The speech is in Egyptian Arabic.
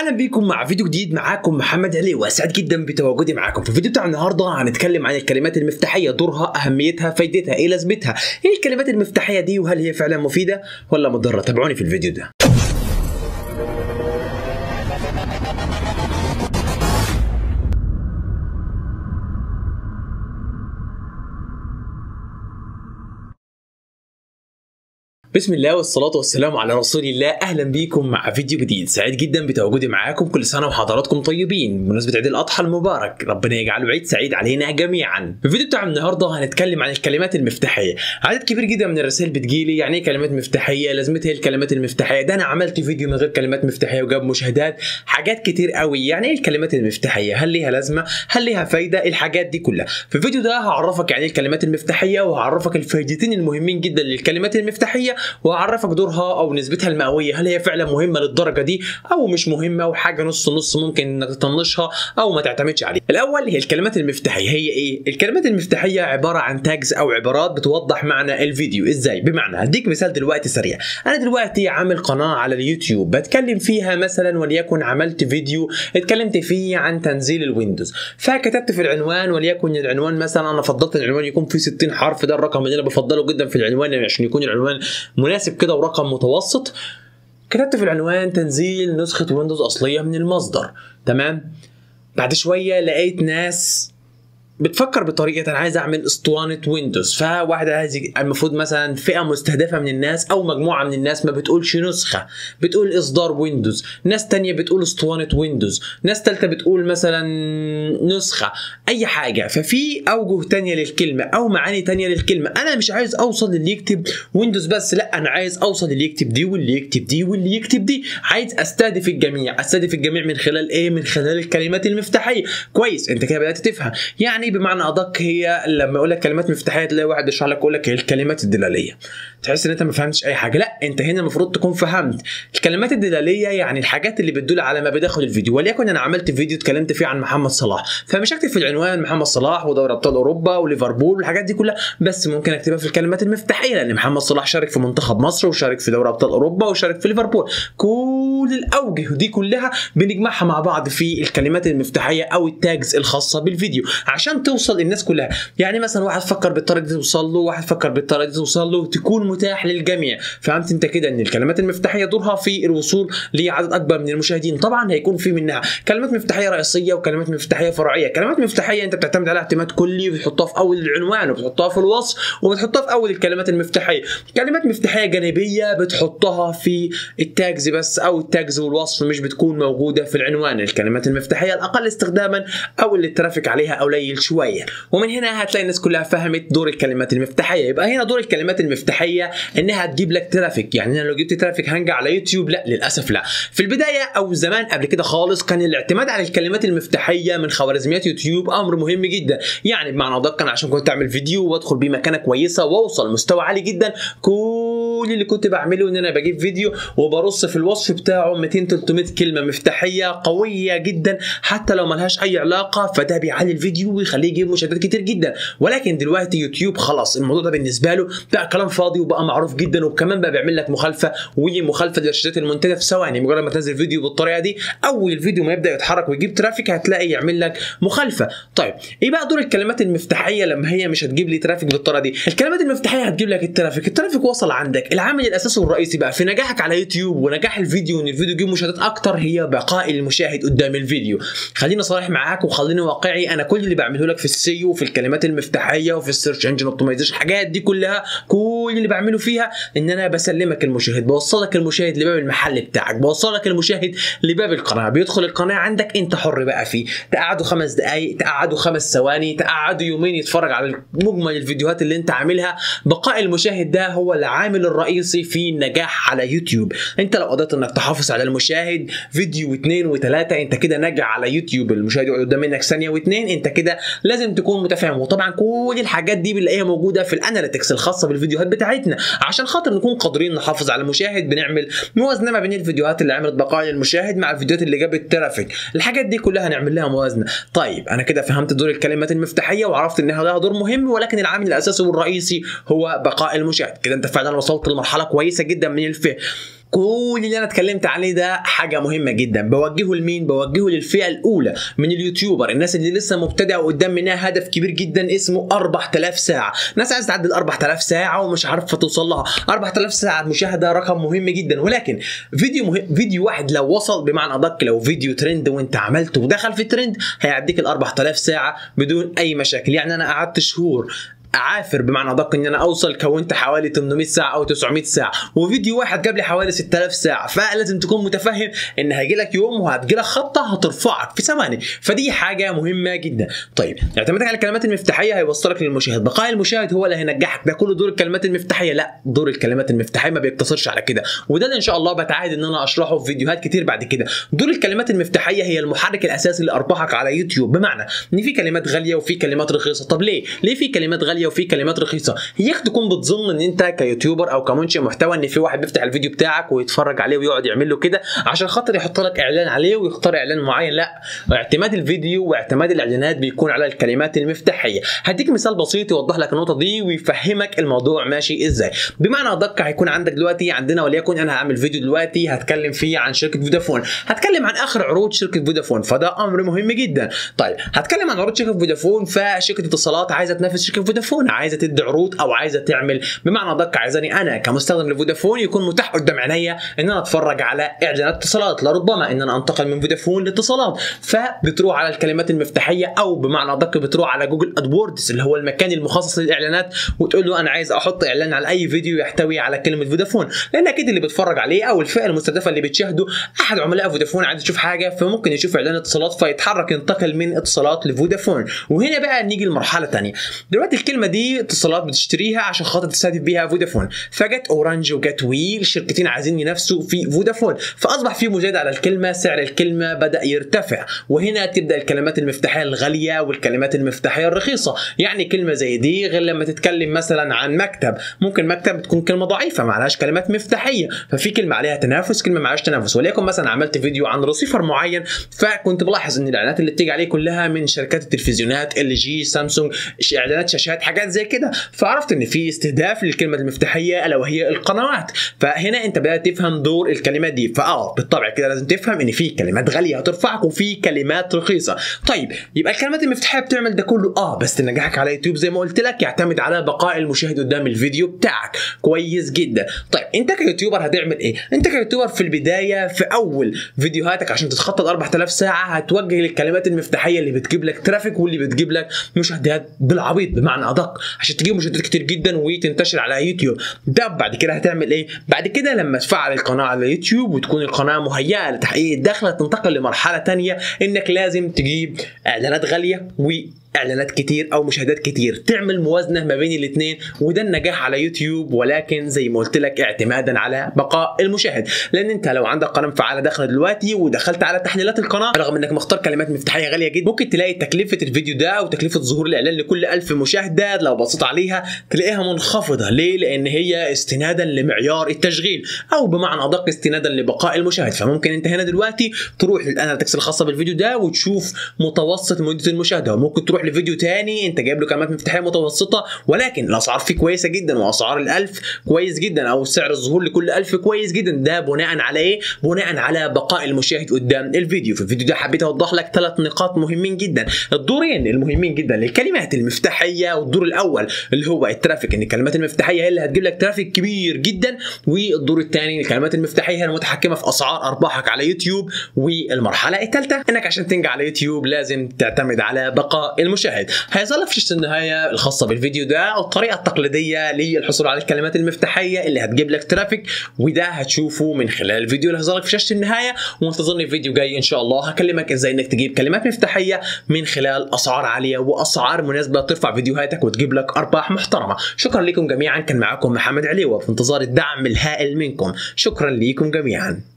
اهلا بيكم مع فيديو جديد معاكم محمد علي واسعد جدا بتواجدي معاكم في الفيديو بتاع النهارده هنتكلم عن الكلمات المفتاحيه دورها اهميتها فايدتها ايه لازمتها ايه الكلمات المفتاحيه دي وهل هي فعلا مفيده ولا مضره تابعوني في الفيديو ده بسم الله والصلاة والسلام على رسول الله أهلا بيكم مع فيديو جديد سعيد جدا بتواجدي معاكم كل سنة وحضراتكم طيبين بمناسبة عيد الأضحى المبارك ربنا يجعله عيد سعيد علينا جميعا في الفيديو بتاع النهاردة هنتكلم عن الكلمات المفتاحية عدد كبير جدا من الرسائل بتجيلي يعني ايه كلمات مفتاحية لازمتها ايه الكلمات المفتاحية ده أنا عملت فيديو من غير كلمات مفتاحية وجاب مشاهدات حاجات كتير قوي يعني ايه الكلمات المفتاحية هل ليها لازمة هل ليها فايدة الحاجات دي كلها في الفيديو ده هعرفك يعني ايه الكلمات المفتاحية وهعرفك الفايدتين المهمين جدا للكلمات المفتاحية وهعرفك دورها او نسبتها المئويه هل هي فعلا مهمه للدرجه دي او مش مهمه وحاجه نص نص ممكن انك تطنشها او ما تعتمدش عليها الاول هي الكلمات المفتاحيه هي ايه الكلمات المفتاحيه عباره عن تاجز او عبارات بتوضح معنى الفيديو ازاي بمعنى هديك مثال دلوقتي سريع انا دلوقتي عامل قناه على اليوتيوب بتكلم فيها مثلا وليكن عملت فيديو اتكلمت فيه عن تنزيل الويندوز فكتبت في العنوان وليكن العنوان مثلا انا فضلت العنوان يكون فيه 60 حرف ده الرقم اللي انا بفضله جدا في العنوان عشان يكون العنوان مناسب كده ورقم متوسط كتبت في العنوان تنزيل نسخة ويندوز أصلية من المصدر تمام بعد شوية لقيت ناس بتفكر بطريقه انا عايز اعمل اسطوانه ويندوز فواحد عايز المفروض مثلا فئه مستهدفه من الناس او مجموعه من الناس ما بتقولش نسخه بتقول اصدار ويندوز ناس تانية بتقول اسطوانه ويندوز ناس تالتة بتقول مثلا نسخه اي حاجه ففي اوجه تانية للكلمه او معاني تانية للكلمه انا مش عايز اوصل للي يكتب ويندوز بس لا انا عايز اوصل للي يكتب دي واللي يكتب دي واللي يكتب دي عايز استهدف الجميع استهدف الجميع من خلال ايه من خلال الكلمات المفتاحيه كويس انت كده بدات تفهم يعني يعني بمعنى ادق هي لما اقول لك كلمات مفتاحيه تلاقي واحد بيشرح لك يقول لك هي الكلمات الدلاليه تحس ان انت ما فهمتش اي حاجه لا انت هنا المفروض تكون فهمت الكلمات الدلاليه يعني الحاجات اللي بتدل على ما بداخل الفيديو وليكن انا عملت فيديو اتكلمت فيه عن محمد صلاح فمش هكتب في العنوان محمد صلاح ودوري ابطال اوروبا وليفربول والحاجات دي كلها بس ممكن اكتبها في الكلمات المفتاحيه لان محمد صلاح شارك في منتخب مصر وشارك في دوري ابطال اوروبا وشارك في ليفربول كل الاوجه دي كلها بنجمعها مع بعض في الكلمات المفتاحيه او التاجز الخاصه بالفيديو عشان توصل الناس كلها يعني مثلا واحد فكر بالطريقه دي توصل له واحد فكر بالطريقه دي توصل له تكون متاح للجميع فهمت انت كده ان الكلمات المفتاحيه دورها في الوصول لعدد اكبر من المشاهدين طبعا هيكون في منها كلمات مفتاحيه رئيسيه وكلمات مفتاحيه فرعيه كلمات مفتاحيه انت بتعتمد عليها اعتماد كلي وبتحطها في اول العنوان وبتحطها في الوصف وبتحطها في اول الكلمات المفتاحيه كلمات مفتاحيه جانبيه بتحطها في التاجز بس او التاجز والوصف مش بتكون موجوده في العنوان الكلمات المفتاحيه الاقل استخداما او اللي الترافيك عليها قليل شويه ومن هنا هتلاقي الناس كلها فهمت دور الكلمات المفتاحيه يبقى هنا دور الكلمات المفتاحيه انها تجيب لك ترافيك يعني انا لو جبت ترافيك هنجع على يوتيوب لا للاسف لا في البدايه او زمان قبل كده خالص كان الاعتماد على الكلمات المفتاحيه من خوارزميات يوتيوب امر مهم جدا يعني بمعنى ادق انا عشان كنت اعمل فيديو وادخل بيه مكانه كويسه واوصل مستوى عالي جدا كل اللي كنت بعمله ان انا بجيب فيديو وبرص في الوصف بتاعه 200 300 كلمه مفتاحيه قويه جدا حتى لو ملهاش اي علاقه فده بيعلي الفيديو ويخليه يجيب مشاهدات كتير جدا ولكن دلوقتي يوتيوب خلاص الموضوع ده بالنسبه له بقى كلام فاضي وبقى معروف جدا وكمان بقى بيعمل لك مخالفه ومخالفه للارشادات المنتجه في ثواني مجرد ما تنزل فيديو بالطريقه دي اول الفيديو ما يبدا يتحرك ويجيب ترافيك هتلاقي يعمل لك مخالفه طيب ايه بقى دور الكلمات المفتاحيه لما هي مش هتجيب لي ترافيك بالطريقه دي الكلمات المفتاحيه هتجيب لك الترافيك الترافيك وصل عندك العامل الاساسي والرئيسي بقى في نجاحك على يوتيوب ونجاح الفيديو وان الفيديو يجيب مشاهدات اكتر هي بقاء المشاهد قدام الفيديو خليني صريح معاك وخليني واقعي انا كل اللي بعمله لك في السيو وفي الكلمات المفتاحيه وفي السيرش انجن اوبتمايزيشن الحاجات دي كلها كل اللي بعمله فيها ان انا بسلمك المشاهد بوصلك المشاهد لباب المحل بتاعك بوصلك المشاهد لباب القناه بيدخل القناه عندك انت حر بقى فيه تقعدوا خمس دقائق تقعدوا خمس ثواني تقعدوا يومين يتفرج على مجمل الفيديوهات اللي انت عاملها بقاء المشاهد ده هو العامل الرئيسي في النجاح على يوتيوب انت لو قدرت انك تحافظ على المشاهد فيديو واثنين وثلاثه انت كده ناجح على يوتيوب المشاهد يقعد قدام منك ثانيه واثنين انت كده لازم تكون متفاهم وطبعا كل الحاجات دي بنلاقيها موجوده في الاناليتكس الخاصه بالفيديوهات بتاعتنا عشان خاطر نكون قادرين نحافظ على المشاهد بنعمل موازنه ما بين الفيديوهات اللي عملت بقاء للمشاهد مع الفيديوهات اللي جابت ترافيك الحاجات دي كلها هنعمل لها موازنه طيب انا كده فهمت دور الكلمات المفتاحيه وعرفت انها لها دور مهم ولكن العامل الاساسي والرئيسي هو بقاء المشاهد كده انت فعلا وصلت لمرحله كويسه جدا من الفهم كل اللي انا اتكلمت عليه ده حاجه مهمه جدا بوجهه لمين بوجهه للفئه الاولى من اليوتيوبر الناس اللي لسه مبتدئه وقدام منها هدف كبير جدا اسمه 4000 ساعه ناس عايزه تعدي ال 4000 ساعه ومش عارفه توصل لها 4000 ساعه مشاهده رقم مهم جدا ولكن فيديو مهم فيديو واحد لو وصل بمعنى ادق لو فيديو ترند وانت عملته ودخل في ترند هيعديك ال 4000 ساعه بدون اي مشاكل يعني انا قعدت شهور اعافر بمعنى ادق ان انا اوصل كونت حوالي 800 ساعه او 900 ساعه وفيديو واحد جاب لي حوالي 6000 ساعه فلازم تكون متفهم ان هيجي لك يوم وهتجي لك خطه هترفعك في ثواني فدي حاجه مهمه جدا طيب اعتمادك على الكلمات المفتاحيه هيوصلك للمشاهد بقاء المشاهد هو اللي هينجحك ده كله دور الكلمات المفتاحيه لا دور الكلمات المفتاحيه ما بيقتصرش على كده وده اللي ان شاء الله بتعاهد ان انا اشرحه في فيديوهات كتير بعد كده دور الكلمات المفتاحيه هي المحرك الاساسي لارباحك على يوتيوب بمعنى ان في كلمات غاليه وفي كلمات رخيصه طب ليه ليه في كلمات غاليه وفي كلمات رخيصه هيك تكون بتظن ان انت كيوتيوبر او كمنشئ محتوى ان في واحد بيفتح الفيديو بتاعك ويتفرج عليه ويقعد يعمل له كده عشان خاطر يحط لك اعلان عليه ويختار اعلان معين لا اعتماد الفيديو واعتماد الاعلانات بيكون على الكلمات المفتاحيه هديك مثال بسيط يوضح لك النقطه دي ويفهمك الموضوع ماشي ازاي بمعنى ادق هيكون عندك دلوقتي عندنا وليكن انا هعمل فيديو دلوقتي هتكلم فيه عن شركه فودافون هتكلم عن اخر عروض شركه فودافون فده امر مهم جدا طيب هتكلم عن عروض شركه فودافون فشركه اتصالات عايزه تنافس شركه فودافون عايزه تدي عروض او عايزه تعمل بمعنى ادق عايزاني انا كمستخدم لفودافون يكون متاح قدام عينيا ان انا اتفرج على اعلانات اتصالات لربما ان انا انتقل من فودافون لاتصالات فبتروح على الكلمات المفتاحيه او بمعنى ادق بتروح على جوجل ادوردز اللي هو المكان المخصص للاعلانات وتقول له انا عايز احط اعلان على اي فيديو يحتوي على كلمه فودافون لان اكيد اللي بيتفرج عليه او الفئه المستهدفه اللي بتشاهده احد عملاء فودافون عايز يشوف حاجه فممكن يشوف اعلان اتصالات فيتحرك ينتقل من اتصالات لفودافون وهنا بقى نيجي لمرحله ثانيه دلوقتي الكلمه دي اتصالات بتشتريها عشان خاطر تستهدف بيها فودافون فجت اورنج وجت وي الشركتين عايزين ينافسوا في فودافون فاصبح في مزايده على الكلمه سعر الكلمه بدا يرتفع وهنا تبدا الكلمات المفتاحيه الغاليه والكلمات المفتاحيه الرخيصه يعني كلمه زي دي غير لما تتكلم مثلا عن مكتب ممكن مكتب تكون كلمه ضعيفه ما عليهاش كلمات مفتاحيه ففي كلمه عليها تنافس كلمه ما عليهاش تنافس وليكن مثلا عملت فيديو عن رسيفر معين فكنت بلاحظ ان الاعلانات اللي بتيجي عليه كلها من شركات التلفزيونات ال جي سامسونج اعلانات شاشات حاجات زي كده فعرفت ان في استهداف للكلمه المفتاحيه الا وهي القنوات فهنا انت بدات تفهم دور الكلمات دي فاه بالطبع كده لازم تفهم ان في كلمات غاليه هترفعك وفي كلمات رخيصه طيب يبقى الكلمات المفتاحيه بتعمل ده كله اه بس نجاحك على يوتيوب زي ما قلت لك يعتمد على بقاء المشاهد قدام الفيديو بتاعك كويس جدا طيب انت كيوتيوبر هتعمل ايه انت كيوتيوبر في البدايه في اول فيديوهاتك عشان تتخطى ال 4000 ساعه هتوجه للكلمات المفتاحيه اللي بتجيب لك ترافيك واللي بتجيب لك مشاهدات بالعبيط بمعنى ادق عشان تجيب مشاهدات كتير جدا وتنتشر على يوتيوب ده بعد كده هتعمل ايه بعد كده لما تفعل القناه على يوتيوب وتكون القناه مهيئه لتحقيق الدخل تنتقل لمرحله تانية انك لازم تجيب اعلانات غاليه و اعلانات كتير او مشاهدات كتير تعمل موازنه ما بين الاثنين وده النجاح على يوتيوب ولكن زي ما قلت لك اعتمادا على بقاء المشاهد لان انت لو عندك قناه مفعله داخله دلوقتي ودخلت على تحليلات القناه رغم انك مختار كلمات مفتاحيه غاليه جدا ممكن تلاقي تكلفه الفيديو ده او تكلفه ظهور الاعلان لكل ألف مشاهده لو بصيت عليها تلاقيها منخفضه ليه لان هي استنادا لمعيار التشغيل او بمعنى ادق استنادا لبقاء المشاهد فممكن انت هنا دلوقتي تروح للاناليتكس الخاصه بالفيديو ده وتشوف متوسط مده المشاهده وممكن تروح لفيديو تاني انت جايب له كلمات مفتاحيه متوسطه ولكن الاسعار فيه كويسه جدا واسعار الألف كويس جدا او سعر الظهور لكل ألف كويس جدا ده بناء على ايه بناء على بقاء المشاهد قدام الفيديو في الفيديو ده حبيت اوضح لك ثلاث نقاط مهمين جدا الدورين المهمين جدا للكلمات المفتاحيه والدور الاول اللي هو الترافيك ان الكلمات المفتاحيه هي اللي هتجيب لك ترافيك كبير جدا والدور الثاني الكلمات المفتاحيه هي المتحكمه في اسعار ارباحك على يوتيوب والمرحله الثالثه انك عشان تنجح على يوتيوب لازم تعتمد على بقاء المشاهد هيظهر لك في شاشه النهايه الخاصه بالفيديو ده الطريقه التقليديه للحصول على الكلمات المفتاحيه اللي هتجيب لك ترافيك وده هتشوفه من خلال الفيديو اللي هيظهر لك في شاشه النهايه وانتظرني في فيديو جاي ان شاء الله هكلمك ازاي انك تجيب كلمات مفتاحيه من خلال اسعار عاليه واسعار مناسبه ترفع فيديوهاتك وتجيب لك ارباح محترمه شكرا لكم جميعا كان معكم محمد عليوه في انتظار الدعم الهائل منكم شكرا لكم جميعا